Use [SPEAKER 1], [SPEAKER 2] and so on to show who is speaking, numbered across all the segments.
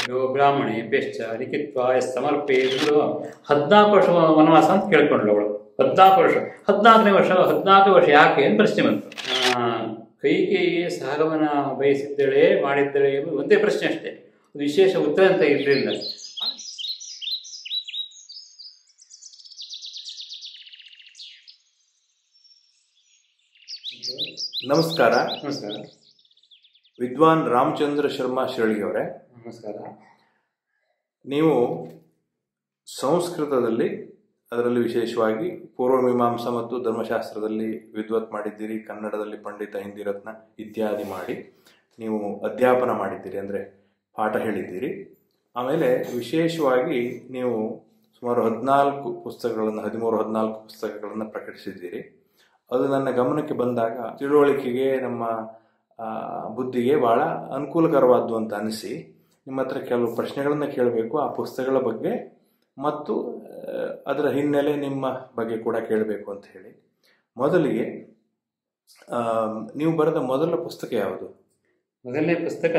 [SPEAKER 1] ಅಷ್ಟಭ್ಯೋ ಬ್ರಾಹ್ಮಣಿ ಬೆಶ್ಚ ಲಿಖಿತ್ವ ಸಮರ್ಪೆ ಹದಿನಾಲ್ಕು ವರ್ಷ ವನವಾಸ ಅಂತ ಕೇಳ್ಕೊಂಡ್ಳು ಅವಳು ಹದಿನಾಲ್ಕು ವರ್ಷ ಹದಿನಾಲ್ಕನೇ ವರ್ಷ ಹದಿನಾಲ್ಕು ವರ್ಷ ಯಾಕೆ ಅಂತ ಪ್ರಶ್ನೆ ಬಂತು ಆ, ಕೈಕೇಯಿ ಸಹಗಮನ ಬಯಸಿದ್ದಳೆ ಮಾಡಿದ್ದಳೆ ಎಂಬುದು ಒಂದೇ ಪ್ರಶ್ನೆ ಅಷ್ಟೇ ಅದು ವಿಶೇಷ ಉತ್ತರ ಅಂತ ಇರಲಿಲ್ಲ
[SPEAKER 2] ನಮಸ್ಕಾರ
[SPEAKER 1] ನಮಸ್ಕಾರ
[SPEAKER 2] ವಿದ್ವಾನ್ ರಾಮಚಂದ್ರ ಶರ್ಮಾ ಶಿರಳಿ ಅವರೇ
[SPEAKER 1] ನಮಸ್ಕಾರ
[SPEAKER 2] ನೀವು ಸಂಸ್ಕೃತದಲ್ಲಿ ಅದರಲ್ಲಿ ವಿಶೇಷವಾಗಿ ಪೂರ್ವಮೀಮಾಂಸಾ ಮತ್ತು ಧರ್ಮಶಾಸ್ತ್ರದಲ್ಲಿ ವಿದ್ವತ್ ಮಾಡಿದ್ದೀರಿ ಕನ್ನಡದಲ್ಲಿ ಪಂಡಿತ ಹಿಂದಿ ರತ್ನ ಇತ್ಯಾದಿ ಮಾಡಿ ನೀವು ಅಧ್ಯಾಪನ ಮಾಡಿದ್ದೀರಿ ಅಂದರೆ ಪಾಠ ಹೇಳಿದ್ದೀರಿ ಆಮೇಲೆ ವಿಶೇಷವಾಗಿ ನೀವು ಸುಮಾರು ಹದಿನಾಲ್ಕು ಪುಸ್ತಕಗಳನ್ನು ಹದಿಮೂರು ಹದಿನಾಲ್ಕು ಪುಸ್ತಕಗಳನ್ನು ಪ್ರಕಟಿಸಿದ್ದೀರಿ ಅದು ನನ್ನ ಗಮನಕ್ಕೆ ಬಂದಾಗ ತಿಳುವಳಿಕೆಗೆ ನಮ್ಮ ಆ, ಬುದ್ಧಿಗೆ ಬಹಳ ಅನುಕೂಲಕರವಾದ್ದು ಅಂತ ಅನಿಸಿ ನಿಮ್ಮ ಹತ್ರ ಕೆಲವು ಪ್ರಶ್ನೆಗಳನ್ನು ಕೇಳಬೇಕು ಆ ಪುಸ್ತಕಗಳ ಬಗ್ಗೆ ಮತ್ತು ಆ, ಅದರ ಹಿನ್ನೆಲೆ ನಿಮ್ಮ ಬಗ್ಗೆ ಕೂಡ ಕೇಳಬೇಕು ಅಂತ ಹೇಳಿ ಮೊದಲಿಗೆ ಆ, ನೀವು ಬರೆದ ಮೊದಲ ಪುಸ್ತಕ ಯಾವುದು
[SPEAKER 1] ಮೊದಲನೇ ಪುಸ್ತಕ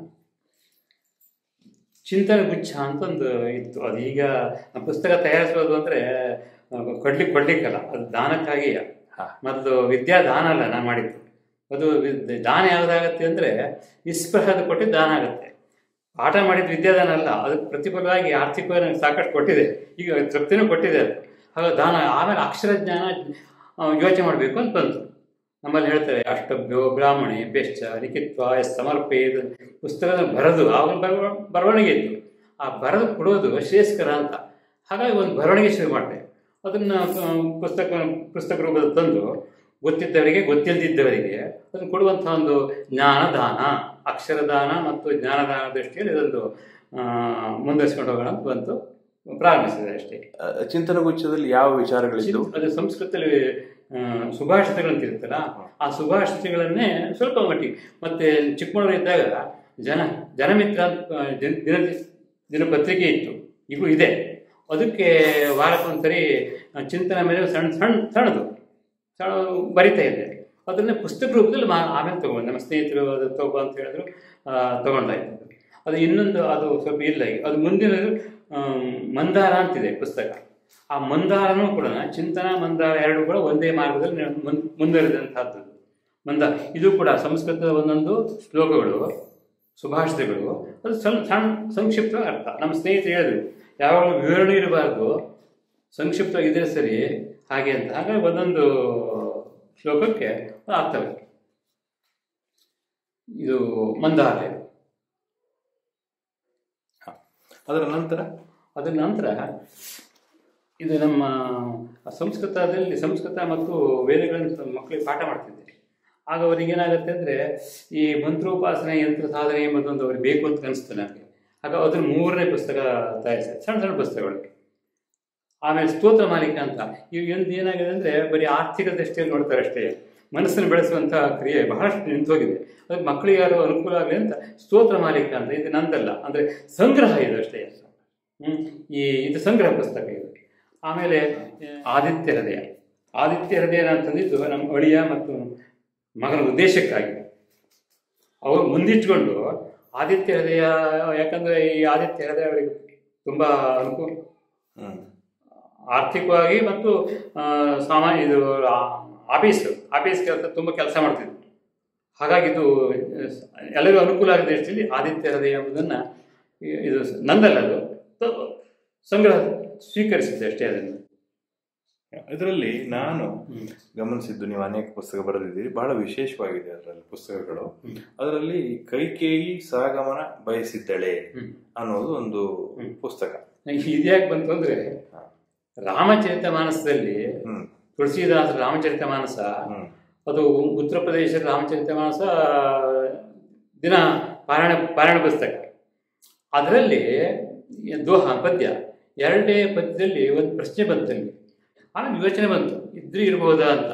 [SPEAKER 1] ಚಿಂತನ ಗುಚ್ಛ ಅಂತ ಒಂದು ಇತ್ತು ಅದು ಈಗ ಆ ಪುಸ್ತಕ ತಯಾರಿಸೋದು ಅಂದರೆ ಕೊಡ್ಲಿಕ್ಕೆ ಕೊಡ್ಲಿಕ್ಕಲ್ಲ ಅದು ದಾನಕ್ಕಾಗಿ
[SPEAKER 2] ಹಾ.
[SPEAKER 1] ಮೊದಲು ವಿದ್ಯಾ ದಾನ ಅಲ್ಲ ನಾನು ಮಾಡಿದ್ದು ಅದು ವಿದ್- ದಾನ ಯಾವುದಾಗತ್ತೆ ಅಂದರೆ ನಿಸ್ಪೃಹದ ಕೊಟ್ಟು ದಾನ ಆಗುತ್ತೆ ಪಾಠ ಮಾಡಿದ ವಿದ್ಯಾದಾನ ಅಲ್ಲ ಅದಕ್ಕೆ ಪ್ರತಿಫಲವಾಗಿ ಆರ್ಥಿಕವಾಗಿ ನನಗೆ ಸಾಕಷ್ಟು ಕೊಟ್ಟಿದೆ ಈಗ ತೃಪ್ತಿನೂ ಕೊಟ್ಟಿದೆ ಅದು ಹಾಗಾಗಿ ದಾನ ಆಮೇಲೆ ಅಕ್ಷರ ಜ್ಞಾನ ಆ, ಯೋಚನೆ ಮಾಡಬೇಕು ಅಂತ ಬಂತು ನಮ್ಮಲ್ಲಿ ಹೇಳ್ತಾರೆ ಅಷ್ಟಭ್ಯೋ ಬ್ರಾಹ್ಮಣಿ ಬೆಶ್ಚ ಲಿಖಿತ್ವ ಸಮರ್ಪೆ ಇದು ಪುಸ್ತಕದ ಬರೆದು ಆವಾಗ ಬರವ ಬರವಣಿಗೆ ಇತ್ತು ಆ ಬರೆದು ಕೊಡೋದು ಶ್ರೇಯಸ್ಕರ ಅಂತ ಹಾಗಾಗಿ ಒಂದು ಬರವಣಿಗೆ ಶುರು ಮಾಡಿದೆ ಅದನ್ನು ಪುಸ್ತಕ ಪುಸ್ತಕ ರೂಪದಲ್ಲಿ ತಂದು ಗೊತ್ತಿದ್ದವರಿಗೆ ಗೊತ್ತಿಲ್ಲದಿದ್ದವರಿಗೆ ಅದನ್ನು ಕೊಡುವಂಥ ಒಂದು ಜ್ಞಾನದಾನ ಅಕ್ಷರದಾನ ಮತ್ತು ಜ್ಞಾನದಾನ ದೃಷ್ಟಿಯಲ್ಲಿ ಇದೊಂದು ಆ, ಮುಂದುವರಿಸ್ಕೊಂಡು ಹೋಗೋಣ ಅಂತ ಬಂತು ಪ್ರಾರಂಭಿಸಿದೆ ಅಷ್ಟೇ
[SPEAKER 2] ಆ, ಚಿಂತನಗುಚ್ಛದಲ್ಲಿ ಯಾವ ವಿಚಾರಗಳಿದ್ದು
[SPEAKER 1] ಚಿಂತ್- ಅದು ಸಂಸ್ಕೃತದಲ್ಲಿ ಆ, ಸುಭಾಷಿತಗಳಂತ ಇರುತ್ತಲ್ಲ ಆ ಸುಭಾಷಿತಗಳನ್ನೇ ಸ್ವಲ್ಪ ಮಟ್ಟಿಗೆ ಮತ್ತೆ ಚಿಕ್ಕಮಗಳೂರಿದ್ದಾಗ ಜನ ಜನಮಿತ್ರ ಅಂತ, ಆ, ದಿನ- ದಿನ ದಿನಪತ್ರಿಕೆ ಇತ್ತು ಈಗಲೂ ಇದೆ ಅದಕ್ಕೆ ವಾರಕ್ಕೊಂದ್ಸರಿ ಆ, ಚಿಂತನೆ ಮೇಲೆ ಸಣ್ಣ ಸಣ್ಣ ಸಣ್ಣದು ಸಣ್ಣ ಬರಿತಾ ಇದ್ದೆ ಅದನ್ನೇ ಪುಸ್ತಕ ರೂಪದಲ್ಲಿ ಮಾ ಆಮೇಲೆ ತೊಗೊಂಡೆ ನಮ್ಮ ಸ್ನೇಹಿತರು ಅದು ತಗೋ ಅಂತ ಹೇಳಿದ್ರು ಆ, ತಗೊಂಡಾಯ್ತು ಅದು ಇನ್ನೊಂದು ಅದು ಸ್ವಲ್ಪ ಇಲ್ಲ ಈಗ ಅದು ಮುಂದಿನದು ಆಮ್, ಮಂದಾರ ಅಂತಿದೆ ಪುಸ್ತಕ ಆ ಮಂದಾರನೂ ಕೂಡ ಚಿಂತನ ಮಂದಾರ ಎರಡು ಕೂಡ ಒಂದೇ ಮಾರ್ಗದಲ್ಲಿ ನೆ- ಮುನ್ ಮುಂದುವರೆದಂತಹದ್ದು ಮಂದಾರ ಇದು ಕೂಡ ಸಂಸ್ಕೃತದ ಒಂದೊಂದು ಶ್ಲೋಕಗಳು ಸುಭಾಷಿತಗಳು ಅದು ಸಣ್ಣ ಸಣ್ಣ ಸಂಕ್ಷಿಪ್ತ ಅರ್ಥ ನಮ್ಮ ಸ್ನೇಹಿತರು ಹೇಳಿದ್ರು ಯಾವಾಗಲೂ ವಿವರಣೆ ಇರಬಾರ್ದು ಸಂಕ್ಷಿಪ್ತ ಇದ್ರೆ ಸರಿ ಹಾಗೆ ಅಂತ ಹಾಗಾಗಿ ಒಂದೊಂದು ಶ್ಲೋಕಕ್ಕೆ ಒಂದು ಅರ್ಥವಿದೆ ಇದು ಮಂದಾರ ಇದು.
[SPEAKER 2] ಅದರ ನಂತರ
[SPEAKER 1] ಅದರ ನಂತರ ಇದು ನಮ್ಮ ಸಂಸ್ಕೃತದಲ್ಲಿ ಸಂಸ್ಕೃತ ಮತ್ತು ವೇದಗಳನ್ನು ಮಕ್ಕಳಿಗೆ ಪಾಠ ಮಾಡ್ತಿದ್ದೆ ಆಗ ಅವರಿಗೆ ಏನಾಗುತ್ತೆ ಅಂದರೆ ಈ ಮಂತ್ರೋಪಾಸನೆ ಯಂತ್ರ ಸಾಧನೆ ಎಂಬುದೊಂದು ಅವ್ರಿಗೆ ಬೇಕು ಅಂತ ಅನಿಸ್ತು ನನಗೆ ಆಗ ಅದ್ರ ಮೂರನೇ ಪುಸ್ತಕ ತಯಾರಿಸಿದೆ ಸಣ್ಣ ಸಣ್ಣ ಪುಸ್ತಕಗಳು ಆಮೇಲೆ ಸ್ತೋತ್ರ ಮಾಲಿಕ ಅಂತ ಇವು ಒಂದು ಏನಾಗಿದೆ ಅಂದರೆ ಬರೀ ಆರ್ಥಿಕ ದೃಷ್ಟಿಯಲ್ಲಿ ನೋಡ್ತಾರೆ ಅಷ್ಟೇ ಮನಸ್ಸನ್ನು ಬೆಳೆಸುವಂಥ ಕ್ರಿಯೆ ಬಹಳಷ್ಟು ನಿಂತೋಗಿದೆ ಅದಕ್ಕೆ ಮಕ್ಕಳಿಗೆ ಯಾರು ಅನುಕೂಲ ಆಗಲಿ ಅಂತ ಸ್ತೋತ್ರ ಮಾಲಿಕ ಅಂತ ಇದು ನಂದಲ್ಲ ಅಂದರೆ ಸಂಗ್ರಹ ಇದು ಅಷ್ಟೇ ಹ್ಮ್. ಈ ಇದು ಸಂಗ್ರಹ ಪುಸ್ತಕ ಇದು ಆಮೇಲೆ ಆದಿತ್ಯ ಹೃದಯ ಆದಿತ್ಯ ಹೃದಯ ನಾನು ತಂದಿದ್ದು ನಮ್ಮ ಅಳಿಯ ಮತ್ತು ಮಗನ ಉದ್ದೇಶಕ್ಕಾಗಿ ಅವರು ಮುಂದಿಟ್ಕೊಂಡು ಆದಿತ್ಯ ಹೃದಯ ಯಾಕಂದರೆ ಈ ಆದಿತ್ಯ ಹೃದಯ ಅವರಿಗೆ ತುಂಬ ಅನುಕೂಲ
[SPEAKER 2] ಹ್ಮ್
[SPEAKER 1] ಆರ್ಥಿಕವಾಗಿ ಮತ್ತು ಆ, ಸಾಮಾನ್ಯ ಇದು ಆ- ಆಫೀಸ್ ಆಫೀಸ್ ಕೆಲಸ ತುಂಬ ಕೆಲಸ ಮಾಡ್ತಿದ್ರು ಹಾಗಾಗಿ ಇದು ಆ, ಎಲ್ಲರಿಗೂ ಅನುಕೂಲ ಆಗಿದೆ ದೃಷ್ಟಿಯಲ್ಲಿ ಆದಿತ್ಯ ಹೃದಯ ಎಂಬುದನ್ನು ಇ- ಇದು ನಂದಲ್ಲ ಅದು ತ- ಸಂಗ್ರಹ ಸ್ವೀಕರಿಸಿದ್ದೆ ಅಷ್ಟೇ ಅದನ್ನು
[SPEAKER 2] ಇದರಲ್ಲಿ ನಾನು
[SPEAKER 1] ಹ್ಮ್.
[SPEAKER 2] ಗಮನಿಸಿದ್ದು ನೀವು ಅನೇಕ ಪುಸ್ತಕ ಬರೆದಿದ್ದೀರಿ ಬಹಳ ವಿಶೇಷವಾಗಿದೆ ಅದರಲ್ಲಿ ಪುಸ್ತಕಗಳು
[SPEAKER 1] ಹ್ಮ್.
[SPEAKER 2] ಅದರಲ್ಲಿ ಕೈಕೇಯಿ ಸಹಗಮನ ಬಯಸಿದ್ದಳೆ
[SPEAKER 1] ಹ್ಮ್.
[SPEAKER 2] ಅನ್ನೋದು ಒಂದು
[SPEAKER 1] ಹ್ಮ್.
[SPEAKER 2] ಪುಸ್ತಕ
[SPEAKER 1] ನಂಗೆ ಇದ್ಯಾಕೆ ಬಂತು ಅಂದರೆ
[SPEAKER 2] ಹಾ.
[SPEAKER 1] ರಾಮಚರಿತ ಮಾನಸದಲ್ಲಿ
[SPEAKER 2] ಹ್ಮ್
[SPEAKER 1] ತುಳಸಿದಾಸ ರಾಮಚರಿತ ಮಾನಸ
[SPEAKER 2] ಹ್ಮ್
[SPEAKER 1] ಅದು ಉತ್ತರ ಪ್ರದೇಶದ ರಾಮಚರಿತ ಮಾನಸ ದಿನ ಪಾರಾಯಣ ಪಾರಾಯಣ ಪುಸ್ತಕ ಅದರಲ್ಲಿ ದೋಹ ಪದ್ಯ ಎರಡನೇ ಪದ್ಯದಲ್ಲಿ ಒಂದು ಪ್ರಶ್ನೆ ಬಂತಲ್ಲಿ ಆಮೇಲೆ ಯೋಚನೆ ಬಂತು ಇದ್ರೂ ಇರ್ಬೋದಾ ಅಂತ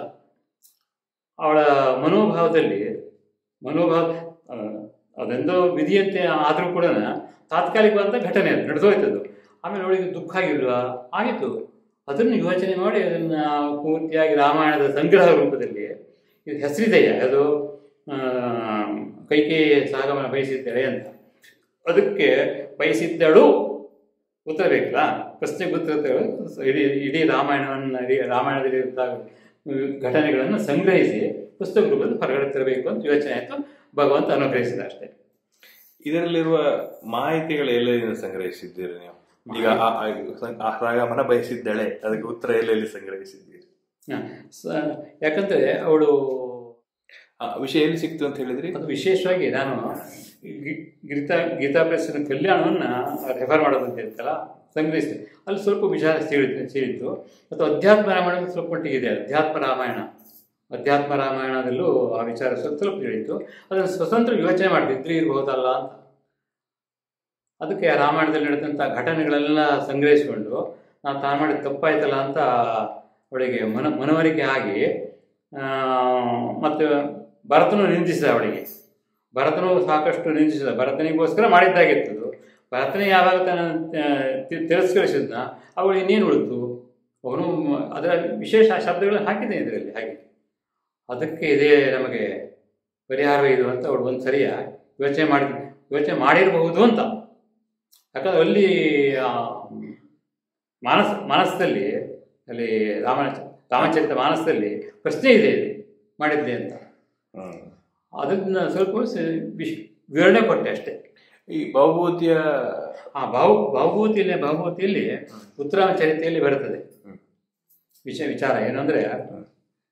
[SPEAKER 1] ಅವಳ ಮನೋಭಾವದಲ್ಲಿ ಮನೋಭಾವ ಆ, ಅದೊಂದು ವಿಧಿಯಂತೆ ಆದರೂ ಕೂಡ ತಾತ್ಕಾಲಿಕವಾದ ಘಟನೆ ಅದು ನಡೆದೋಯ್ತದು ಆಮೇಲೆ ಅವಳಿಗೆ ದುಃಖ ಆಗಿಲ್ವಾ ಆಗಿತ್ತು ಅದನ್ನು ಯೋಚನೆ ಮಾಡಿ ಅದನ್ನು ಪೂರ್ತಿಯಾಗಿ ರಾಮಾಯಣದ ಸಂಗ್ರಹ ರೂಪದಲ್ಲಿ ಇದು ಹೆಸರಿದೆಯಾ ಅದು ಆ, ಕೈಕೇಯಿ ಸಾಗಮನ ಬಯಸಿದ್ದೇಳೆ ಅಂತ ಅದಕ್ಕೆ ಬಯಸಿದ್ದಳು ಉತ್ತರ ಬೇಕಲ್ಲ ಪ್ರಶ್ನೆಗೆ ಉತ್ತರ ತಗೊಳ್ಳಿ. ಇಡೀ ಇಡೀ ರಾಮಾಯಣವನ್ನು ಇಡೀ ರಾಮಾಯಣದಲ್ಲಿ ಇದ್ದ ಘಟನೆಗಳನ್ನು ಸಂಗ್ರಹಿಸಿ ಪುಸ್ತಕ ರೂಪದಲ್ಲಿ ಹೊರಗಡೆ ತರಬೇಕು ಅಂತ ಯೋಚನೆ ಆಯಿತು ಭಗವಂತ ಅನುಗ್ರಹಿಸಿದ ಅಷ್ಟೇ
[SPEAKER 2] ಇದರಲ್ಲಿರುವ ಮಾಹಿತಿಗಳು ಎಲ್ಲೆಲ್ಲಿಂದ ಸಂಗ್ರಹಿಸಿದ್ದೀರಿ ನೀವು ಈಗ ಆ- ಆ- ಸಂ- ಆ ರಾಗಮನ ಬಯಸಿದ್ದಳೆ ಅದಕ್ಕೆ ಉತ್ತರ ಎಲ್ಲೆಲ್ಲಿ ಸಂಗ್ರಹಿಸಿದ್ದೀರಿ
[SPEAKER 1] ಹ. ಸ- ಯಾಕಂದ್ರೆ ಅವಳು
[SPEAKER 2] ಆ ವಿಷಯ ಎಲ್ಲಿ ಸಿಕ್ತು ಅಂತ ಹೇಳಿದ್ರಿ
[SPEAKER 1] ಅದು ವಿಶೇಷವಾಗಿ ನಾನು ಗಿ- ಗೀತಾ ಗೀತಾ ಪ್ರೆಸ್ಸಿನ ಕಲ್ಯಾಣವನ್ನು ರೆಫರ್ ಮಾಡೋದು ಅಂತ ಇರ್ತಲ್ಲ ಸಂಗ್ರಹಿಸಿದೆ ಅಲ್ಲಿ ಸ್ವಲ್ಪ ವಿಚಾರ ಸೇರಿತ್ತು ಸೇರಿತ್ತು ಮತ್ತು ಅಧ್ಯಾತ್ಮ ರಾಮಾಯಣ ಸ್ವಲ್ಪ ಮಟ್ಟಿಗೆ ಇದೆ ಅಧ್ಯಾತ್ಮ ರಾಮಾಯಣ ಅಧ್ಯಾತ್ಮ ರಾಮಾಯಣದಲ್ಲೂ ಆ ವಿಚಾರ ಸ್ವಲ್ಪ ಸ್ವಲ್ಪ ಹೇಳಿತ್ತು ಅದನ್ನು ಸ್ವತಂತ್ರ ಯೋಚನೆ ಮಾಡ್ತಿದ್ರು ಇರ್ಬೋದಲ್ಲ ಅಂತ ಅದಕ್ಕೆ ಆ ರಾಮಾಯಣದಲ್ಲಿ ನಡೆದಂಥ ಘಟನೆಗಳೆಲ್ಲ ಸಂಗ್ರಹಿಸಿಕೊಂಡು ನಾನು ತಾನು ಮಾಡಿದ ತಪ್ಪಾಯ್ತಲ್ಲ ಅಂತ ಅವಳಿಗೆ ಮನ ಮನವರಿಕೆ ಆಗಿ ಆ, ಮತ್ತು ಭರತನು ನಿಂದಿಸಿದ ಅವಳಿಗೆ ಭರತನು ಸಾಕಷ್ಟು ನಿಂದಿಸಿದ ಭರತನಿಗೋಸ್ಕರ ಮಾಡಿದ್ದಾಗಿತ್ತು ಅದು. ಭರತನೇ ಯಾವಾಗ ತನ್ನ ಆ, ತಿ- ತಿರಸ್ಕರಿಸಿದ್ನ ಅವಳು ಇನ್ನೇನು ಉಳಿತು ಅವನು ಮ- ಅದರ ವಿಶೇಷ ಶಬ್ದಗಳನ್ನು ಹಾಕಿದ್ದೇನೆ ಇದರಲ್ಲಿ ಹಾಗೆ ಅದಕ್ಕೆ ಇದೇ ನಮಗೆ ಪರಿಹಾರ ಇದು ಅಂತ ಅವಳು ಒಂದು ಸರಿಯ ಯೋಚನೆ ಮಾಡಿ ಯೋಚನೆ ಮಾಡಿರಬಹುದು ಅಂತ ಯಾಕಂದ್ರೆ ಅಲ್ಲಿ ಆ, ಮಾನಸ ಮಾನಸದಲ್ಲಿ ಅಲ್ಲಿ ರಾಮನ ರಾಮಚರಿತ ಮಾನಸದಲ್ಲಿ ಪ್ರಶ್ನೆ ಇದೆ ಇದು ಮಾಡಿದ್ದೆ ಅಂತ
[SPEAKER 2] ಹ್ಮ್.
[SPEAKER 1] ಅದನ್ನ ಸ್ವಲ್ಪ ಸ- ವಿಶ್- ವಿವರಣೆ ಕೊಟ್ಟೆ ಅಷ್ಟೇ
[SPEAKER 2] ಈ ಭವಭೂತಿಯ
[SPEAKER 1] ಆ ಭಾವು ಭಾವಭೂತಿಯಲ್ಲಿ ಭಾವಭೂತಿಯಲ್ಲಿ ಉತ್ತರಾಮ ಚರಿತೆಯಲ್ಲಿ ಬರುತ್ತದೆ
[SPEAKER 2] ಹ್ಮ್.
[SPEAKER 1] ವಿಷಯ ವಿಚಾರ ಏನಂದ್ರೆ
[SPEAKER 2] ಹ್ಮ್.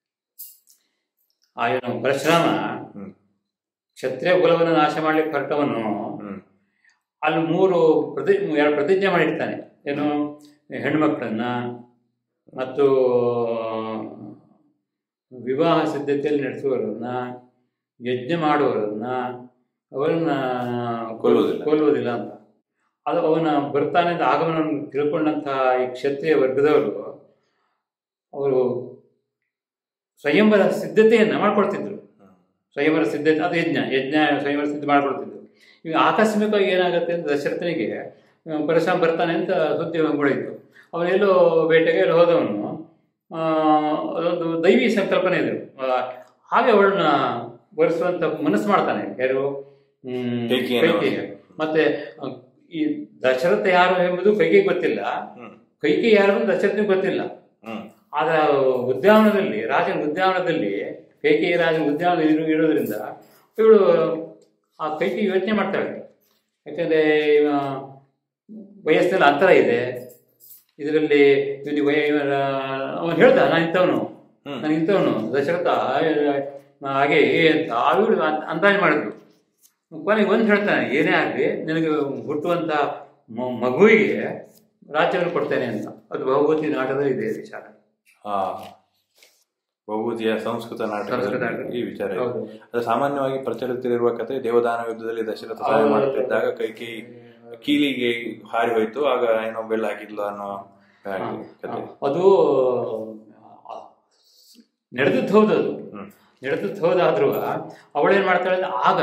[SPEAKER 1] ಆ ಏನು ಪರಶುರಾಮ
[SPEAKER 2] ಹ್ಮ್.
[SPEAKER 1] ಕ್ಷತ್ರಿಯ ಕುಲವನ್ನು ನಾಶ ಮಾಡ್ಲಿಕ್ಕೆ ಹೊರಟವನು
[SPEAKER 2] ಹ್ಮ್.
[SPEAKER 1] ಅಲ್ಲಿ ಮೂರು ಪ್ರತಿ ಎರಡು ಪ್ರತಿಜ್ಞೆ ಮಾಡಿರ್ತಾನೆ ಏನು ಹೆಣ್ಮಕ್ಳನ್ನ ಮತ್ತು ವಿವಾಹ ಸಿದ್ಧತೆಯಲ್ಲಿ ನಡೆಸುವವರನ್ನ ಯಜ್ಞ ಮಾಡುವವರನ್ನ ಅವರನ್ನ
[SPEAKER 2] ಕೊಲ್ಲುವುದಿಲ್ಲ.
[SPEAKER 1] ಕೊಲ್ಲುವುದಿಲ್ಲ ಅಂತ ಅದು ಅವನ ಬರ್ತಾನೆ ಅಂತ ಆಗಮನವನ್ನು ತಿಳ್ಕೊಂಡಂತಹ ಈ ಕ್ಷತ್ರಿಯ ವರ್ಗದವರು ಅವರು ಸ್ವಯಂವರ ಸಿದ್ಧತೆಯನ್ನು ಮಾಡ್ಕೊಳ್ತಿದ್ರು ಸ್ವಯಂವರ ಸಿದ್ಧತೆ ಅದು ಯಜ್ಞ ಯಜ್ಞ ಸ್ವಯಂವರ ಸಿದ್ಧತೆ ಮಾಡ್ಕೊಳ್ತಿದ್ರು ಈಗ ಆಕಸ್ಮಿಕವಾಗಿ ಏನಾಗುತ್ತೆ ಅಂತ ದಶರಥನಿಗೆ ಆ, ಪರಶುರಾಮ ಬರ್ತಾನೆ ಅಂತ ಸುದ್ದಿ ಹೊಂಗೊಳಿತು ಅವನೆಲ್ಲೋ ಬೇಟೆಗೆ ಎಲ್ಲೋ ಹೋದವನು ಆ, ಅದೊಂದು ದೈವಿ ಸಂಕಲ್ಪನೆ ಇದು ಆ, ಹಾಗೆ ಅವಳನ್ನ ಬರೆಸುವಂತ ಮನಸ್ಸು ಮಾಡ್ತಾನೆ ಯಾರು ಹ್ಮ್,
[SPEAKER 2] ಕೈಕೇಯಿಯನ್ನು
[SPEAKER 1] ಕೈಕೇಯಿ. ಮತ್ತೆ ಆ, ಈ ದಶರಥ ಯಾರು ಎಂಬುದು ಕೈಕೇಯಿ ಗೊತ್ತಿಲ್ಲ
[SPEAKER 2] ಹ್ಮ್.
[SPEAKER 1] ಕೈಕೇಯಿ ಯಾರು ಅಂತ ದಶರಥನಿಗೆ ಗೊತ್ತಿಲ್ಲ
[SPEAKER 2] ಹ್ಮ್.
[SPEAKER 1] ಆದ್ರೆ ಉದ್ಯಾನವನದಲ್ಲಿ ರಾಜನ ಉದ್ಯಾನವನದಲ್ಲಿ ಕೈಕೇಯಿ ರಾಜನ ಉದ್ಯಾನ ಇರು ಇರೋದ್ರಿಂದ ಇವಳು ಆ ಕೈಕೇಯಿ ಯೋಚನೆ ಮಾಡ್ತಾಳೆ ಯಾಕಂದ್ರೆ ಇವ ವಯಸ್ಸಿನಲ್ಲಿ ಅಂತರ ಇದೆ ಇದರಲ್ಲಿ ಇವನಿಗೆ ವಯ ಅವನು ಹೇಳ್ದ ನಾನು ಇಂಥವನು
[SPEAKER 2] ಹ್ಮ್.
[SPEAKER 1] ನಾನು ಇಂಥವನು ದಶರಥ ಆ, ಹಾಗೆ ಅಂತ ಅವಳು ಅಂದಾಜು ಮಾಡಿದ್ರು ಕೊನೆಗೆ ಒಂದು ಹೇಳ್ತಾನೆ ಏನೇ ಆಗಲಿ ನಿನಗೆ ಹುಟ್ಟುವಂಥ ಮ- ಮಗುವಿಗೆ ರಾಜ್ಯವನ್ನು ಕೊಡ್ತೇನೆ ಅಂತ ಅದು ಬಹುಭೂತಿ ನಾಟಕದಲ್ಲಿ ಇದೆ ವಿಚಾರ
[SPEAKER 2] ಆ ಬಹುಭೂತಿಯ ಸಂಸ್ಕೃತ
[SPEAKER 1] ಸಂಸ್ಕೃತ
[SPEAKER 2] ನಾಟಕದಲ್ಲಿ
[SPEAKER 1] ನಾಟಕ.
[SPEAKER 2] ಈ ವಿಚಾರ ಇದೆ.
[SPEAKER 1] ಹೌದು.
[SPEAKER 2] ಅದು ಸಾಮಾನ್ಯವಾಗಿ ಪ್ರಚಲಿತವಿರುವ ಕಥೆ ದೇವದಾನ ಯುದ್ಧದಲ್ಲಿ ದಶರಥ ಸಹಾಯ
[SPEAKER 1] ಹೌದು.
[SPEAKER 2] ಮಾಡುತ್ತಿದ್ದಾಗ ಕೈಕೇಯಿ ಕೀಲಿಗೆ ಹಾರಿ ಹೋಯ್ತು ಆಗ ಏನೋ ಬೆಳ್ಳ ಹಾಕಿದ್ಲು ಅನ್ನೋ ಹಾಗೆ ಕಥೆ
[SPEAKER 1] ಅದು ನಡೆದದ್ದು ಹೌದು ಅದು
[SPEAKER 2] ಹ್ಮ್.
[SPEAKER 1] ನಡೆದದ್ದು ಹೌದಾದ್ರೂ ಅವಳೇನು ಮಾಡ್ತಾಳೆ ಅಂದ್ರೆ ಆಗ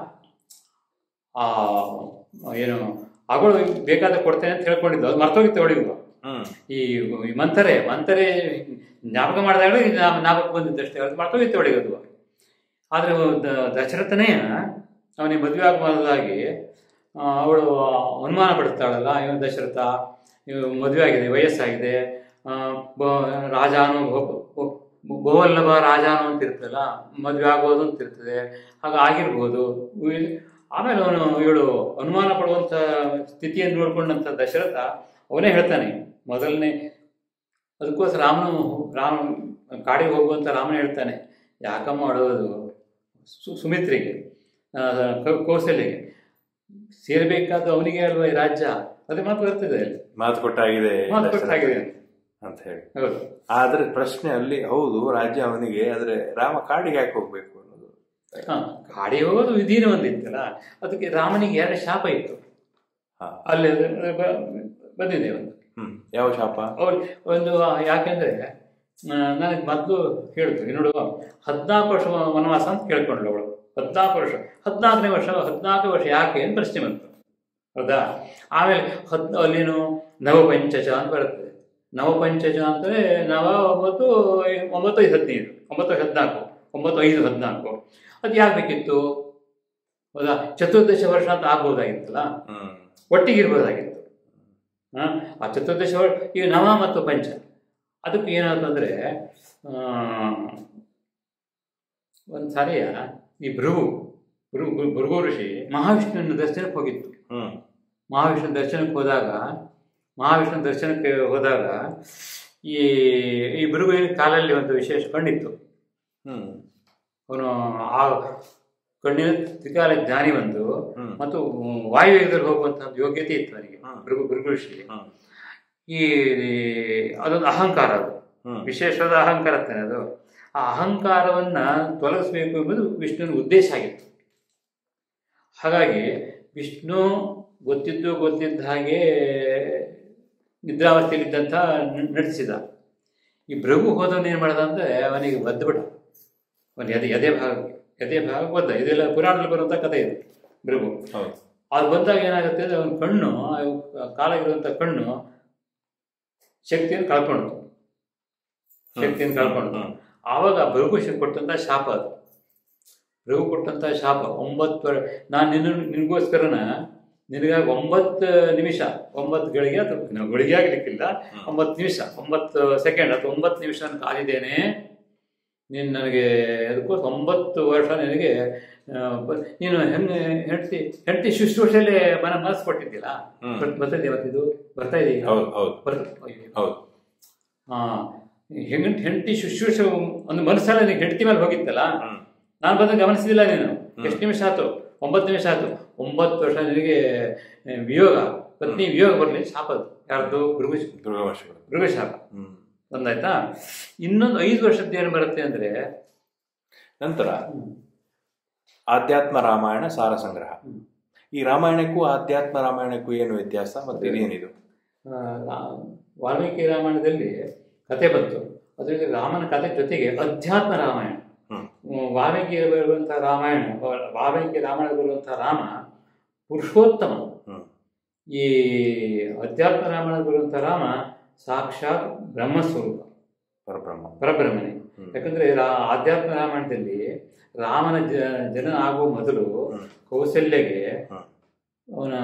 [SPEAKER 1] ಆ ಏನು ಅವಳು ಬೇಕಾದ ಕೊಡ್ತೇನೆ ಅಂತ ಹೇಳ್ಕೊಂಡಿದ್ದು ಅದು ಮರ್ತೋಗಿತ್ತು ಅವಳಿಗೂ
[SPEAKER 2] ಹ್ಮ್
[SPEAKER 1] ಈ ಈ ಮಂಥರೆ ಮಂಥರೆ ಜ್ಞಾಪಕ ಮಾಡಿದಾಗ ಇದು ನಾ- ಜ್ಞಾಪಕ ಬಂದಿದ್ದಷ್ಟೇ ಅದು ಮರ್ತೋಗಿತ್ತು ಅವಳಿಗೆ ಅದು ಆದರೆ ದ- ದಶರಥನೇ ಅವನಿಗೆ ಮದುವೆ ಆಗಬಾರ್ದಾಗಿ ಅವಳು ಅನುಮಾನ ಪಡ್ತಾಳಲ್ಲ ಇವನು ದಶರಥ ಇವ್ ಮದುವೆ ಆಗಿದೆ ವಯಸ್ಸಾಗಿದೆ ಆ, ಬ- ರಾಜಾನು ಭೋ- ಭೋ- ಬಹುವಲ್ಲಭ ರಾಜಾನು ಅಂತ ಇರ್ತದಲ್ಲ ಮದುವೆ ಆಗೋದು ಅಂತ ಇರ್ತದೆ ಆಗ ಆಗಿರ್ಬೋದು ಇವ್- ಆಮೇಲೆ ಅವನು ಇವಳು ಅನುಮಾನ ಪಡುವಂಥ ಸ್ಥಿತಿಯನ್ನು ನೋಡ್ಕೊಂಡಂಥ ದಶರಥ ಅವನೇ ಹೇಳ್ತಾನೆ ಮೊದಲನೇ ಅದಕ್ಕೋಸ್ಕರ ರಾಮನು ರಾಮ ಕಾಡಿಗೆ ಹೋಗುವಂತ ರಾಮನ ಹೇಳ್ತಾನೆ ಯಾಕಮ್ಮ ಮಾಡೋದು ಸು- ಸುಮಿತ್ರಿಗೆ ಆ, ಕೌ- ಕೌಸಲ್ಯಗೆ ಸೇರ್ಬೇಕಾದ ಅವನಿಗೆ ಅಲ್ವಾ ಈ ರಾಜ್ಯ ಅದೇ ಮಾತು ಬರ್ತದೆ ಅಲ್ಲಿ
[SPEAKER 2] ಮಾತು ಕೊಟ್ಟಾಗಿದೆ
[SPEAKER 1] ಮಾತು
[SPEAKER 2] ದಶರಥ
[SPEAKER 1] ಕೊಟ್ಟಾಗಿದೆ
[SPEAKER 2] ಅಂತ ಹೇಳಿ
[SPEAKER 1] ಹೌದು
[SPEAKER 2] ಆದ್ರೆ ಪ್ರಶ್ನೆ ಅಲ್ಲಿ ಹೌದು ರಾಜ್ಯ ಅವನಿಗೆ ಆದ್ರೆ ರಾಮ ಕಾಡಿಗೆ ಯಾಕೆ ಹೋಗ್ಬೇಕು ಅನ್ನೋದು
[SPEAKER 1] ಹಾ ಕಾಡಿಗೆ ಹೋಗೋದು ವಿಧಿನ ಒಂದಿತ್ತಲ್ಲ ಅದಕ್ಕೆ ರಾಮನಿಗೆ ಎರಡು ಶಾಪ ಇತ್ತು
[SPEAKER 2] ಹಾ
[SPEAKER 1] ಅಲ್ಲಿ ಅದು ಬ- ಬಂದಿದೆ ಒಂದು
[SPEAKER 2] ಹ್ಮ್ ಯಾವ ಶಾಪ
[SPEAKER 1] ಅವ್ರು ಒಂದು ಯಾಕೆಂದ್ರೆ ನನಗೆ ಮೊದಲು ಹೇಳಿದ್ರು ನೋಡು ಹದಿನಾಲ್ಕು ವರ್ಷ ವನವಾಸ ಅಂತ ಕೇಳ್ಕೊಂಡ್ಳು ಅವಳು ಹದಿನಾಲ್ಕು ವರ್ಷ ಹದಿನಾಲ್ಕನೇ ವರ್ಷ ಹದಿನಾಲ್ಕು ವರ್ಷ ಯಾಕೆ ಅಂತ ಪ್ರಶ್ನೆ ಬಂತು ಹೌದಾ ಆಮೇಲೆ ಹದ್ ಅಲ್ಲೇನು ನವಪಂಚಜ ಅಂತ ಬರ್ತದೆ ನವಪಂಚಜ ಅಂದರೆ ನವ ಒಂಬತ್ತು ಐ- ಒಂಬತ್ತು ಐದು ಹದಿನೈದು ಒಂಬತ್ತು ಹದಿನಾಲ್ಕು ಒಂಬತ್ತು ಐದು ಹದಿನಾಲ್ಕು ಅದು ಯಾಕೆ ಬೇಕಿತ್ತು ಹೌದಾ ಚತುರ್ದಶ ವರ್ಷ ಅಂತ ಆಗ್ಬೋದಾಗಿತ್ತಲ್ಲ
[SPEAKER 2] ಹ್ಮ್
[SPEAKER 1] ಒಟ್ಟಿಗೆ ಇರ್ಬೋದಾಗಿತ್ತು ಆ, ಆ ಚತುರ್ದಶ ವರ್ಷ ಈಗ ನವ ಮತ್ತು ಪಂಚ ಅದಕ್ಕೆ ಏನಾಯ್ತು ಅಂದರೆ ಒಂದು ಸಾರಿಯ ಈ ಭೃಗು ಭೃಗು ಭೃ- ಭೃಗು ಋಷಿ ಮಹಾವಿಷ್ಣುವಿನ ದರ್ಶನಕ್ಕೆ ಹೋಗಿತ್ತು
[SPEAKER 2] ಹ್ಮ್
[SPEAKER 1] ಮಹಾವಿಷ್ಣು ದರ್ಶನಕ್ಕೆ ಹೋದಾಗ ಮಹಾವಿಷ್ಣು ದರ್ಶನಕ್ಕೆ ಹೋದಾಗ ಈ ಈ ಭೃಗುವಿನ ಕಾಲಲ್ಲಿ ಒಂದು ವಿಶೇಷ ಕಣ್ಣಿತ್ತು
[SPEAKER 2] ಹ್ಮ್
[SPEAKER 1] ಅವನು ಆ ಕಣ್ಣಿನ ತ್ರಿಕಾಲ ಜ್ಞಾನಿ ಒಂದು
[SPEAKER 2] ಹ್ಮ್.
[SPEAKER 1] ಮತ್ತು ವಾಯುವೇಗದಲ್ಲಿ ಹೋಗುವಂತಹ ಯೋಗ್ಯತೆ ಇತ್ತು ಅವನಿಗೆ
[SPEAKER 2] ಹ್ಮ್.
[SPEAKER 1] ಭೃಗು ಭೃಗು ಋಷಿ
[SPEAKER 2] ಹ್ಮ್
[SPEAKER 1] ಈ ಅದೊಂದು ಅಹಂಕಾರ ಅದು
[SPEAKER 2] ಹ್ಮ್
[SPEAKER 1] ವಿಶೇಷವಾದ ಅಹಂಕಾರ ತಾನೆ ಅದು ಆ ಅಹಂಕಾರವನ್ನ ತೊಲಗಿಸಬೇಕು ಎಂಬುದು ವಿಷ್ಣುವಿನ ಉದ್ದೇಶ ಆಗಿತ್ತು ಹಾಗಾಗಿ ವಿಷ್ಣು ಗೊತ್ತಿದ್ದು ಗೊತ್ತಿದ್ದ ಹಾಗೆ ನಿದ್ರಾವಸ್ಥೆಯಲ್ಲಿದ್ದಂಥ ನ- ನಟಿಸಿದ ಈ ಭೃಗು ಹೋದವನು ಏನು ಮಾಡ್ದ ಅಂದರೆ ಅವನಿಗೆ ಒದ್ದುಬಿಟ್ಟ ಅವನು ಎದೆ ಎದೆ ಭಾಗ ಎದೆ ಭಾಗ ಒದ್ದ ಇದೆಲ್ಲ ಪುರಾಣದಲ್ಲಿ ಬರುವಂಥ ಕಥೆ ಇದು ಭೃಗು
[SPEAKER 2] ಹೌದು
[SPEAKER 1] ಅದು ಬಂದಾಗ ಏನಾಗುತ್ತೆ ಅಂದರೆ ಅವನ ಕಣ್ಣು ಆ ಕಾಲಾಗಿರುವಂಥ ಕಣ್ಣು ಶಕ್ತಿಯನ್ನು ಕಳ್ಕೊಂಡು ಶಕ್ತಿಯನ್ನು ಕಳ್ಕೊಂಡು
[SPEAKER 2] ಹ್ಮ್.
[SPEAKER 1] ಆವಾಗ ಭೃಗು ಶ- ಕೊಟ್ಟಂತ ಶಾಪ ಅದು ಭೃಗು ಕೊಟ್ಟಂತ ಶಾಪ ಒಂಬತ್ತು ವರ್- ನಾನು ನಿನ್ನ ನಿನಗೋಸ್ಕರನ ನಿನಗಾಗಿ ಒಂಬತ್ತು ನಿಮಿಷ ಒಂಬತ್ತು ಗಳಿಗೆ ಅಥವಾ ನಾವು ಗಳಿಗೆ ಆಗ್ಲಿಕ್ಕಿಲ್ಲ ಒಂಬತ್ತು ನಿಮಿಷ ಒಂಬತ್ತು ಸೆಕೆಂಡ್ ಅಥವಾ ಒಂಬತ್ತು ನಿಮಿಷ ನಾನು ಕಾದಿದ್ದೇನೆ ನೀನು ನನಗೆ ಅದಕ್ಕೋಸ್ಕರ ಒಂಬತ್ತು ವರ್ಷ ನಿನಗೆ ಆ, ಬ- ನೀನು ಹೆಂಗೆ ಹೆಂಡತಿ ಹೆಂಡತಿ ಶುಶ್ರೂಷೆಯಲ್ಲೇ ಮನ ಮನಸ್ಸು ಕೊಟ್ಟಿದ್ದಿಲ್ಲ
[SPEAKER 2] ಹ್ಮ್.
[SPEAKER 1] ಬರ್ತಾ ಬರ್ತಾ ಇವತ್ತಿದು ಬರ್ತಾ ಇದೆ ಈಗ?
[SPEAKER 2] ಹೌದು ಹೌದು
[SPEAKER 1] ಬರ್ತಾ ಅಯ್ಯೋ.
[SPEAKER 2] ಹೌದು
[SPEAKER 1] ಆ ಹೆಂಗ ಹೆಂಡತಿ ಶುಶ್ರೂಷೆ ಒಂದು ಮನಸ್ಸಲ್ಲ ನೀನು ಹೆಂಡತಿ ಮೇಲೆ ಹೋಗಿತ್ತಲ್ಲ
[SPEAKER 2] ಹ್ಮ್
[SPEAKER 1] ನಾನು ಬಂದ ಗಮನಿಸಿದಿಲ್ಲ ನೀನು ಎಷ್ಟು ನಿಮಿಷ ಆಯ್ತು ಒಂಬತ್ತು ನಿಮಿಷ ಆಯ್ತು ಒಂಬತ್ತು ವರ್ಷ ನಿನಗೆ ಆ, ವಿಯೋಗ ಪತ್ನಿ ವಿಯೋಗ ಬರಲಿ ಶಾಪ ಅದು ಯಾರ್ದು ಭೃಗು
[SPEAKER 2] ದುರ್ಗವಶಗಳು
[SPEAKER 1] ಭೃಗು ಶಾಪ
[SPEAKER 2] ಹ್ಮ್
[SPEAKER 1] ಒಂದಾಯ್ತಾ ಇನ್ನೊಂದು ಐದು ವರ್ಷದ ಏನು ಬರುತ್ತೆ ಅಂದ್ರೆ
[SPEAKER 2] ನಂತರ ಆಧ್ಯಾತ್ಮ ರಾಮಾಯಣ ಸಾರ ಸಂಗ್ರಹ ಈ ರಾಮಾಯಣಕ್ಕೂ ಆಧ್ಯಾತ್ಮ ರಾಮಾಯಣಕ್ಕೂ ಏನು ವ್ಯತ್ಯಾಸ ಮತ್ತೆ ಇದೇನಿದು
[SPEAKER 1] ಆ, ರಾ- ವಾಲ್ಮೀಕಿ ರಾಮಾಯಣದಲ್ಲಿ ಕತೆ ಬಂತು ಅದರಲ್ಲಿ ರಾಮನ ಕತೆ ಜೊತೆಗೆ ಅಧ್ಯಾತ್ಮ ರಾಮಾಯಣ
[SPEAKER 2] ಹ್ಮ್
[SPEAKER 1] ಹ್ಮ್, ವಾಲ್ಮೀಕಿ ಬರುವಂತಹ ರಾಮಾಯಣ ವ- ವಾಲ್ಮೀಕಿ ರಾಮಾಯಣ ಬರುವಂತಹ ರಾಮ ಪುರುಷೋತ್ತಮ
[SPEAKER 2] ಹ್ಮ್
[SPEAKER 1] ಈ ಅಧ್ಯಾತ್ಮ ರಾಮಾಯಣ ಬರುವಂತಹ ರಾಮ ಸಾಕ್ಷಾತ್ ಬ್ರಹ್ಮಸ್ವರೂಪ
[SPEAKER 2] ಪರಬ್ರಹ್ಮ
[SPEAKER 1] ಪರಬ್ರಹ್ಮನೇ
[SPEAKER 2] ಹ್ಮ್.
[SPEAKER 1] ಯಾಕಂದ್ರೆ ರಾ- ಆಧ್ಯಾತ್ಮ ರಾಮಾಯಣದಲ್ಲಿ ರಾಮನ ಜ ಜನ ಆಗುವ ಮೊದಲು
[SPEAKER 2] ಹ್ಮ್.
[SPEAKER 1] ಕೌಸಲ್ಯಗೆ
[SPEAKER 2] ಹ್ಮ್
[SPEAKER 1] ಅವನ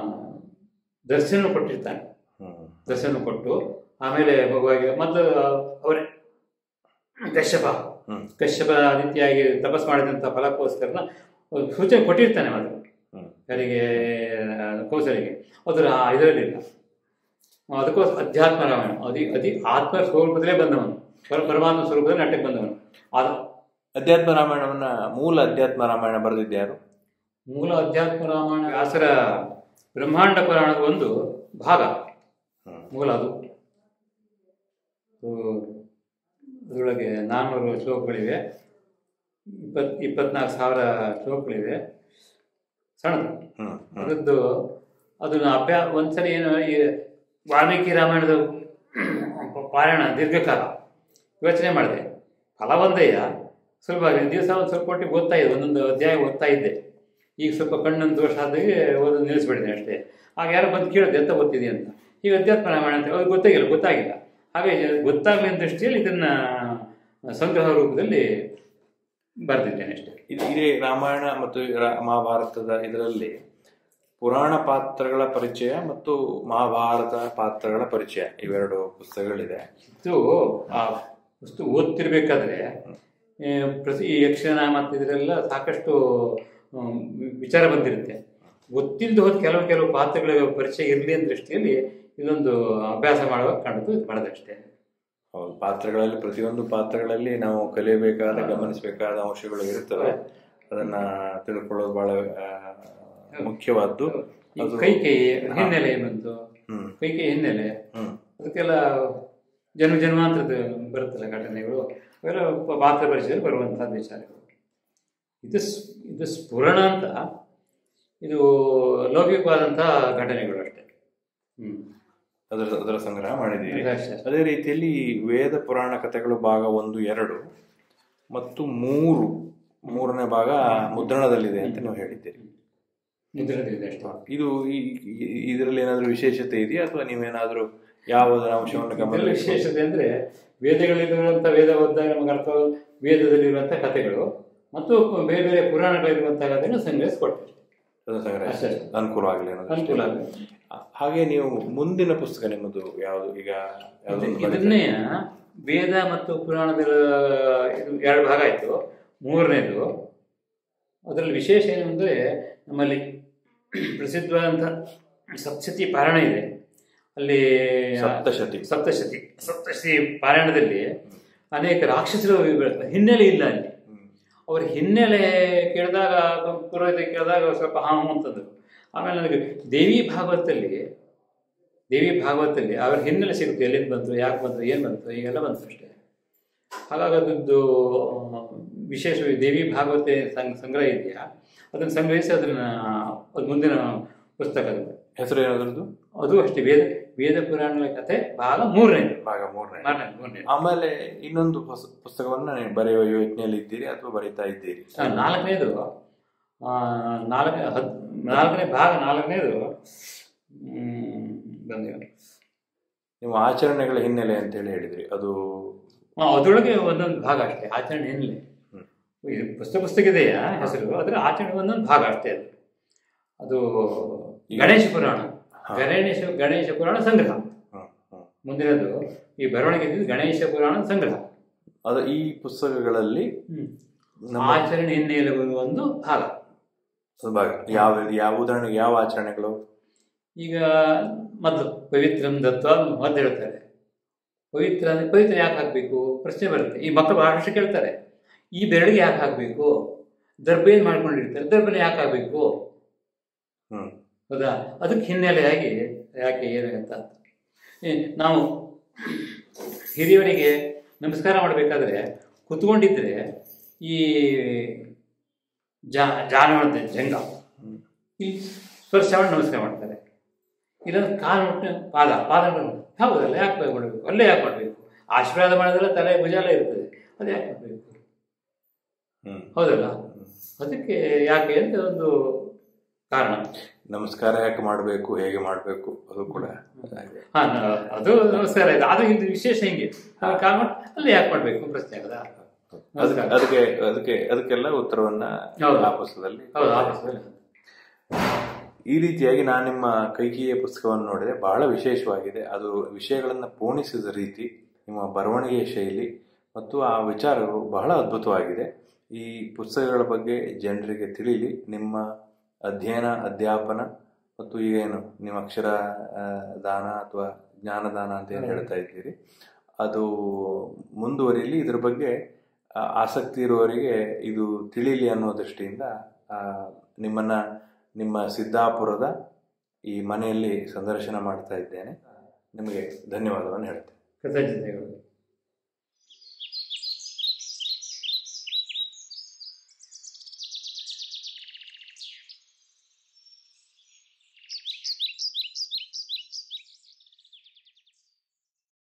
[SPEAKER 1] ದರ್ಶನ ಕೊಟ್ಟಿರ್ತಾನೆ
[SPEAKER 2] ಹ್ಮ್
[SPEAKER 1] ದರ್ಶನ ಕೊಟ್ಟು ಆಮೇಲೆ ಮಗುವಾಗಿ ಮೊದಲು ಅವರೇ ಕಶ್ಯಪ
[SPEAKER 2] ಹ್ಮ್
[SPEAKER 1] ಕಶ್ಯಪ ಆದಿತ್ಯಾಗಿ ತಪಸ್ ಮಾಡಿದಂಥ ಫಲಕ್ಕೋಸ್ಕರ ಒಂದು ಸೂಚನೆ ಕೊಟ್ಟಿರ್ತಾನೆ ಮೊದಲು
[SPEAKER 2] ಹ್ಮ್
[SPEAKER 1] ಯಾರಿಗೆ ಕೌಸಲಿಗೆ ಅದರ ಇದರಲ್ಲಿಲ್ಲ ಅದಕ್ಕೋಸ್ಕರ ಅಧ್ಯಾತ್ಮ ರಾಮಾಯಣ ಅದಿ ಅದಿ ಆತ್ಮ ಸ್ವರೂಪದಲ್ಲೇ ಬಂದವನು ಪರ ಪರಮಾತ್ಮ ಸ್ವರೂಪದಲ್ಲಿ ನಾಟ್ಯಕ್ಕೆ ಬಂದವನು ಆದ
[SPEAKER 2] ಅಧ್ಯಾತ್ಮ ರಾಮಾಯಣವನ್ನ ಮೂಲ ಅಧ್ಯಾತ್ಮ ರಾಮಾಯಣ ಬರೆದಿದ್ದ್ಯಾರು
[SPEAKER 1] ಮೂಲ ಅಧ್ಯಾತ್ಮ ರಾಮಾಯಣ ವ್ಯಾಸರ ಬ್ರಹ್ಮಾಂಡ ಪುರಾಣದ ಒಂದು ಭಾಗ
[SPEAKER 2] ಹ್ಮ್
[SPEAKER 1] ಮೂಲ ಅದು ಅದು ಅದರೊಳಗೆ ನಾನ್ನೂರು ಶ್ಲೋಕಗಳಿವೆ ಇಪ್ಪತ್ ಇಪ್ಪತ್ನಾಲ್ಕು ಸಾವಿರ ಶ್ಲೋಕಗಳಿವೆ ಸಣ್ಣದು
[SPEAKER 2] ಹ್ಮ್ ಹ್ಮ್
[SPEAKER 1] ಅದರದ್ದು ಅದನ್ನ ಅಭ್ಯಾ ಒಂದ್ಸರಿ ಏನು ಈ ವಾಲ್ಮೀಕಿ ರಾಮಾಯಣದ ಪಾರಾಯಣ ದೀರ್ಘಕಾಲ ಯೋಚನೆ ಮಾಡಿದೆ ಫಲ ಒಂದಯ್ಯ ಸ್ವಲ್ಪ ದಿವಸ ಒಂದು ಸ್ವಲ್ಪ ಮಟ್ಟಿಗೆ ಓದ್ತಾ ಇದ್ದೆ ಒಂದೊಂದು ಅಧ್ಯಾಯ ಓದ್ತಾ ಇದ್ದೆ ಈಗ ಸ್ವಲ್ಪ ಕಣ್ಣೊಂದು ದೋಷ ಆದಾಗೆ ಓದೋದು ನಿಲ್ಲಿಸ್ಬಿಟ್ಟಿದೆ ಅಷ್ಟೇ ಆಗ ಯಾರೋ ಬಂದು ಕೇಳಿದೆ ಎಂತ ಓದ್ತಿದೆ ಅಂತ ಈಗ ಅಧ್ಯಾತ್ಮ ರಾಮಾಯಣ ಅಂತ ಅವ್ರಿಗೆ ಗೊತ್ತಾಗಿಲ್ಲ ಗೊತ್ತಾಗಿಲ್ಲ ಹಾಗೆ ಗೊತ್ತಾಗಲಿ ಅಂತ ದೃಷ್ಟಿಯಲ್ಲಿ ಇದನ್ನ ಸಂಗ್ರಹ ರೂಪದಲ್ಲಿ ಬರೆದಿದ್ದೇನೆ ಅಷ್ಟೇ
[SPEAKER 2] ಇದು ಇದೇ ರಾಮಾಯಣ ಮತ್ತು ರಾ- ಮಹಾಭಾರತದ ಇದರಲ್ಲಿ ಪುರಾಣ ಪಾತ್ರಗಳ ಪರಿಚಯ ಮತ್ತು ಮಹಾಭಾರತ ಪಾತ್ರಗಳ ಪರಿಚಯ ಇವೆರಡು ಪುಸ್ತಕಗಳಿದೆ
[SPEAKER 1] ಇದು ಆ ವಸ್ತು ಓದ್ತಿರ್ಬೇಕಾದ್ರೆ ಆ, ಪ್ರತಿ ಈ ಯಕ್ಷಗಾನ ಮತ್ತು ಇದರೆಲ್ಲ ಸಾಕಷ್ಟು ಹ್ಮ್, ವಿಚಾರ ಬಂದಿರುತ್ತೆ ಗೊತ್ತಿಲ್ಲದೆ ಹೋದ ಕೆಲವು ಕೆಲವು ಪಾತ್ರಗಳ ಪರಿಚಯ ಇರಲಿ ಅಂತ ದೃಷ್ಟಿಯಲ್ಲಿ ಇದೊಂದು ಅಭ್ಯಾಸ ಮಾಡುವಾಗ ಕಂಡು ಇದು ಮಾಡೋದಷ್ಟೇ
[SPEAKER 2] ಹೌದು ಪಾತ್ರಗಳಲ್ಲಿ ಪ್ರತಿಯೊಂದು ಪಾತ್ರಗಳಲ್ಲಿ ನಾವು ಕಲಿಯಬೇಕಾದ ಗಮನಿಸಬೇಕಾದ ಅಂಶಗಳು ಇರುತ್ತವೆ ಅದನ್ನ ತಿಳ್ಕೊಳ್ಳೋದು ಬಹಳ ಆ, ಮುಖ್ಯವಾದ್ದು
[SPEAKER 1] ಈ
[SPEAKER 2] ಅದು
[SPEAKER 1] ಕೈಕೇಯಿ ಹಿನ್ನೆಲೆ ಬಂತು
[SPEAKER 2] ಹ್ಮ್
[SPEAKER 1] ಕೈಕೇಯಿ ಹಿನ್ನೆಲೆ
[SPEAKER 2] ಹ್ಮ್
[SPEAKER 1] ಅದಕ್ಕೆಲ್ಲ ಜನ್ಮ ಜನ್ಮಾಂತರದ ಬರುತ್ತಲ್ಲ ಘಟನೆಗಳು ಅವೆಲ್ಲ ಪ- ಪಾತ್ರ ಪರಿಚಯದಲ್ಲಿ ಬರುವಂತಹ ವಿಚಾರಗಳು ಇದು ಸ್- ಇದು ಸ್ಫುರಣ ಅಂತ ಇದು ಲೌಕಿಕವಾದಂತಹ ಘಟನೆಗಳು ಅಷ್ಟೇ ಹ್ಮ್
[SPEAKER 2] ಅದರ ಅದರ ಸಂಗ್ರಹ ಮಾಡಿದ್ದೀರಿ
[SPEAKER 1] ಅಷ್ಟೇ.
[SPEAKER 2] ಅದೇ ರೀತಿಯಲ್ಲಿ ವೇದ ಪುರಾಣ ಕಥೆಗಳು ಭಾಗ ಒಂದು ಎರಡು ಮತ್ತು ಮೂರು ಮೂರನೇ ಭಾಗ ಮುದ್ರಣದಲ್ಲಿದೆ ಅಂತ ನೀವು ಹೇಳಿದ್ದೀರಿ
[SPEAKER 1] ಮುದ್ರಣದಿದೆ ಅಷ್ಟೇ
[SPEAKER 2] ಇದು ಈ- ಈ- ಇದರಲ್ಲಿ ಏನಾದರೂ ವಿಶೇಷತೆ ಇದೆಯಾ ಅಥವಾ ನೀವೇನಾದರೂ ಯಾವುದರ ಅಂಶವನ್ನು
[SPEAKER 1] ಇದರಲ್ಲಿ
[SPEAKER 2] ಗಮನ
[SPEAKER 1] ವಿಶೇಷತೆ ಅಂದ್ರೆ ವೇದಗಳಲ್ಲಿರುವಂತಹ ವೇದ ಓದಿದಾಗ ನಮಗೆ ಅರ್ಥ ವೇದದಲ್ಲಿರುವಂತಹ ಕಥೆಗಳು ಮತ್ತು ಬೇರೆ ಬೇರೆ ಪುರಾಣಗಳಿರುವಂತಹದನ್ನು ಸಂಗ್ರಹಿಸಿಕೊಡ್ತಾರೆ
[SPEAKER 2] ಅದನ್ನು ಸಂಗ್ರಹಿಸಿ
[SPEAKER 1] ಅಷ್ಟೇ.
[SPEAKER 2] ಅನುಕೂಲವಾಗಲಿ ಅನ್ನೋದು ಅಷ್ಟೇ.
[SPEAKER 1] ಅನುಕೂಲ ಆಗುತ್ತೆ.
[SPEAKER 2] ಹಾಗೆ ನೀವು ಮುಂದಿನ ಪುಸ್ತಕ ನಿಮ್ಮದು ಯಾವುದು ಈಗ ಯಾವ್ದೊಂದು
[SPEAKER 1] ಇದು-
[SPEAKER 2] ಬರೀತಾ
[SPEAKER 1] ಇದನ್ನೇ ವೇದ ಮತ್ತು ಪುರಾಣದ ಇದು ಎರಡು ಭಾಗ ಆಯಿತು ಮೂರನೇದು ಅದರಲ್ಲಿ ವಿಶೇಷ ಏನು ಅಂದರೆ ನಮ್ಮಲ್ಲಿ ಪ್ರಸಿದ್ಧವಾದಂಥ ಸಪ್ತಶತಿ ಪಾರಾಯಣ ಇದೆ ಅಲ್ಲಿ
[SPEAKER 2] ಸಪ್ತಶತಿ
[SPEAKER 1] ಸಪ್ತಶತಿ ಸಪ್ತಶತಿ ಪಾರಾಯಣದಲ್ಲಿ ಅನೇಕ ರಾಕ್ಷಸರು ಬೀಳ್ತಾರೆ. ಹಿನ್ನೆಲೆ ಇಲ್ಲ ಅಲ್ಲಿ
[SPEAKER 2] ಹ್ಮ್.
[SPEAKER 1] ಅವ್ರ ಹಿನ್ನೆಲೆ ಕೇಳಿದಾಗ ಪುರೋಹಿತ ಕೇಳಿದಾಗ ಸ್ವಲ್ಪ ಹಾಂ ಹ್ಞೂ ಅಂತಂದರು ಆಮೇಲೆ ನನಗೆ ದೇವಿ ಭಾಗವತಲ್ಲಿ ದೇವಿ ಭಾಗವತಲ್ಲಿ ಅವ್ರ ಹಿನ್ನೆಲೆ ಸಿಗುತ್ತೆ ಎಲ್ಲಿಂದ ಬಂತು ಯಾಕೆ ಬಂತು ಏನು ಬಂತು ಈಗೆಲ್ಲ ಬಂತು ಅಷ್ಟೇ ಹಾಗಾಗಿ ಅದದ್ದು ಆ, ವಿಶೇಷವಾಗಿ ದೇವಿ ಭಾಗವತೆ ಸಂಗ್ ಸಂಗ್ರಹ ಇದೆಯಾ ಅದನ್ನು ಸಂಗ್ರಹಿಸಿ ಅದನ್ನು ಅದು ಮುಂದಿನ ಪುಸ್ತಕ ಅದು
[SPEAKER 2] ಹೆಸರು ಏನಾದ್ರದ್ದು
[SPEAKER 1] ಅದು ಅಷ್ಟೇ ವೇದ ವೇದ ಪುರಾಣಗಳ ಕಥೆ ಭಾಗ ಮೂರನೇದು
[SPEAKER 2] ಭಾಗ ಮೂರನೇ
[SPEAKER 1] ಮೂರನೇ ಮೂರನೇ
[SPEAKER 2] ಆಮೇಲೆ ಇನ್ನೊಂದು ಪುಸ್- ಪುಸ್ತಕವನ್ನ ನೀವು ಬರೆಯುವ ಯೋಚನೆಯಲ್ಲಿ ಇದ್ದೀರಿ ಅಥವಾ ಬರೀತಾ ಇದ್ದೀರಿ
[SPEAKER 1] ಆ, ನಾಲ್ಕನೇದು ಆ, ನಾಲ್ಕನೇ ಹದ್ ನಾಲ್ಕನೇ ಭಾಗ ನಾಲ್ಕನೇದು ಮ್, ಬಂದಿದೆ
[SPEAKER 2] ನೀವು ಆಚರಣೆಗಳ ಹಿನ್ನೆಲೆ ಅಂತ ಹೇಳಿ ಹೇಳಿದ್ರಿ ಅದು
[SPEAKER 1] ಆ, ಅದರೊಳಗೆ ಒಂದೊಂದು ಭಾಗ ಅಷ್ಟೇ ಆಚರಣೆ ಏನಿಲ್ಲ
[SPEAKER 2] ಹ್ಮ್.
[SPEAKER 1] ಇದು ಪುಸ್ತಕ ಪುಸ್ತಕ ಇದೆಯಾ ಹೆಸರು ಅದರ ಆಚರಣೆ ಒಂದೊಂದು ಭಾಗ ಅಷ್ಟೇ ಅದು ಅದು
[SPEAKER 2] ಈಗ-
[SPEAKER 1] ಗಣೇಶ ಪುರಾಣ
[SPEAKER 2] ಹಾ.
[SPEAKER 1] ಗಣೇಶ ಗಣೇಶ ಪುರಾಣ ಸಂಗ್ರಹ
[SPEAKER 2] ಹ್ಮ್, ಹ್ಮ್.
[SPEAKER 1] ಮುಂದಿನದು ಈ ಬರವಣಿಗೆ ಇದ್ದಿದ್ದು ಗಣೇಶ ಪುರಾಣ ಸಂಗ್ರಹ
[SPEAKER 2] ಅದು ಈ ಪುಸ್ತಕಗಳಲ್ಲಿ
[SPEAKER 1] ಹ್ಮ್.
[SPEAKER 2] ನಮ್ಮ
[SPEAKER 1] ಆಚರಣೆ ಹಿನ್ನೆಲೆ ಒಂದು ಭಾಗ
[SPEAKER 2] ಒಂದು ಭಾಗ ಯಾವ ಯಾವ ಉದಾಹರಣೆಗೆ ಯಾವ ಆಚರಣೆಗಳು
[SPEAKER 1] ಈಗ ಮೊದಲು ಪವಿತ್ರಂ ದತ್ವ ಮೊದಲು ಹೇಳ್ತಾರೆ ಪವಿತ್ರ ಅಂದ್ರೆ ಪವಿತ್ರ ಯಾಕೆ ಹಾಕಬೇಕು ಪ್ರಶ್ನೆ ಬರುತ್ತೆ ಈ ಮಕ್ಕಳು ಬಹಳಷ್ಟು ಕೇಳ್ತಾರೆ ಈ ಬೆರಳಿಗೆ ಯಾಕೆ ಹಾಕಬೇಕು ದರ್ಬೇನ್ ಮಾಡ್ಕೊಂಡಿರ್ತಾರೆ ದರ್ಬನೆ ಯಾಕೆ ಹಾಕಬೇಕು
[SPEAKER 2] ಹ್ಮ್
[SPEAKER 1] ಹೌದಾ ಅದಕ್ಕೆ ಹಿನ್ನೆಲೆಯಾಗಿ ಯಾಕೆ ಏನು ಅಂತ ಏ, ನಾವು ಹಿರಿಯವರಿಗೆ ನಮಸ್ಕಾರ ಮಾಡಬೇಕಾದ್ರೆ ಕುತ್ಕೊಂಡಿದ್ರೆ ಈ ಜಾ ಜಾನವಾದ ಜಂಗ
[SPEAKER 2] ಹ್ಮ್.
[SPEAKER 1] ಇಲ್ಲಿ ಸ್ಪರ್ಶ ಮಾಡಿ ನಮಸ್ಕಾರ ಮಾಡ್ತಾರೆ ಇಲ್ಲ ಕಾಲು ಮುಟ್ಟು ಪಾದ ಪಾದಗಳು ಹೌದಲ್ಲ ಯಾಕೆ ಮಾಡಬೇಕು ಅಲ್ಲೇ ಯಾಕೆ ಮಾಡಬೇಕು ಆಶೀರ್ವಾದ ಮಾಡಿದ್ರೆ ತಲೆ ಭುಜ ಎಲ್ಲ ಇರ್ತದೆ ಅದು ಯಾಕೆ ಮಾಡಬೇಕು
[SPEAKER 2] ಹ್ಮ್
[SPEAKER 1] ಹೌದಲ್ಲ
[SPEAKER 2] ಹ್ಮ್.
[SPEAKER 1] ಅದಕ್ಕೆ ಯಾಕೆ ಅಂತ ಒಂದು ಕಾರಣ
[SPEAKER 2] ನಮಸ್ಕಾರ ಯಾಕೆ ಮಾಡಬೇಕು ಹೇಗೆ ಮಾಡಬೇಕು ಅದು ಕೂಡ ಹಾಗೆ.
[SPEAKER 1] ಹಾ ನ- ಅದು ನಮಸ್ಕಾರ ಇದೆ ಅದು ಇದು ವಿಶೇಷ ಹಿಂಗೆ ಅದು ಕಾರಣ ಅಲ್ಲಿ ಯಾಕೆ ಮಾಡಬೇಕು ಪ್ರಶ್ನೆ ಆಗದ
[SPEAKER 2] ಅದಕ್ಕೆ ಅದಕ್ಕೆ ಅದಕ್ಕೆ ಅದಕ್ಕೆಲ್ಲ ಉತ್ತರವನ್ನ
[SPEAKER 1] ಹೌದು.
[SPEAKER 2] ಆ ಪುಸ್ತಕದಲ್ಲಿ
[SPEAKER 1] ಹೌದು ಆ ಪುಸ್ತಕದಲ್ಲಿ.
[SPEAKER 2] ಈ ರೀತಿಯಾಗಿ ನಾನು ನಿಮ್ಮ ಕೈಕೇಯಿಯ ಪುಸ್ತಕವನ್ನು ನೋಡಿದೆ ಬಹಳ ವಿಶೇಷವಾಗಿದೆ ಅದು ವಿಷಯಗಳನ್ನು ಪೋಣಿಸಿದ ರೀತಿ ನಿಮ್ಮ ಬರವಣಿಗೆಯ ಶೈಲಿ ಮತ್ತು ಆ ವಿಚಾರಗಳು ಬಹಳ ಅದ್ಭುತವಾಗಿದೆ ಈ ಪುಸ್ತಕಗಳ ಬಗ್ಗೆ ಜನರಿಗೆ ತಿಳಿಲಿ ನಿಮ್ಮ ಅಧ್ಯಯನ ಅಧ್ಯಾಪನ ಮತ್ತು ಈಗೇನು ನಿಮ್ಮ ಅಕ್ಷರ ಆ, ದಾನ ಅಥವಾ ಜ್ಞಾನದಾನ ಅಂತ ಏನು ಹೇಳ್ತಾ ಇದ್ದೀರಿ ಅದು ಮುಂದುವರಿಯಲಿ ಇದ್ರ ಬಗ್ಗೆ ಆ, ಆಸಕ್ತಿ ಇರುವವರಿಗೆ ಇದು ತಿಳಿಲಿ ಅನ್ನೋ ದೃಷ್ಟಿಯಿಂದ ಆ, ನಿಮ್ಮನ್ನ ನಿಮ್ಮ ಸಿದ್ದಾಪುರದ ಈ ಮನೆಯಲ್ಲಿ ಸಂದರ್ಶನ ಮಾಡ್ತಾ ಇದ್ದೇನೆ ನಿಮಗೆ ಧನ್ಯವಾದವನ್ನು ಹೇಳ್ತೇನೆ
[SPEAKER 1] ಕೃತಜ್ಞತೆಗಳು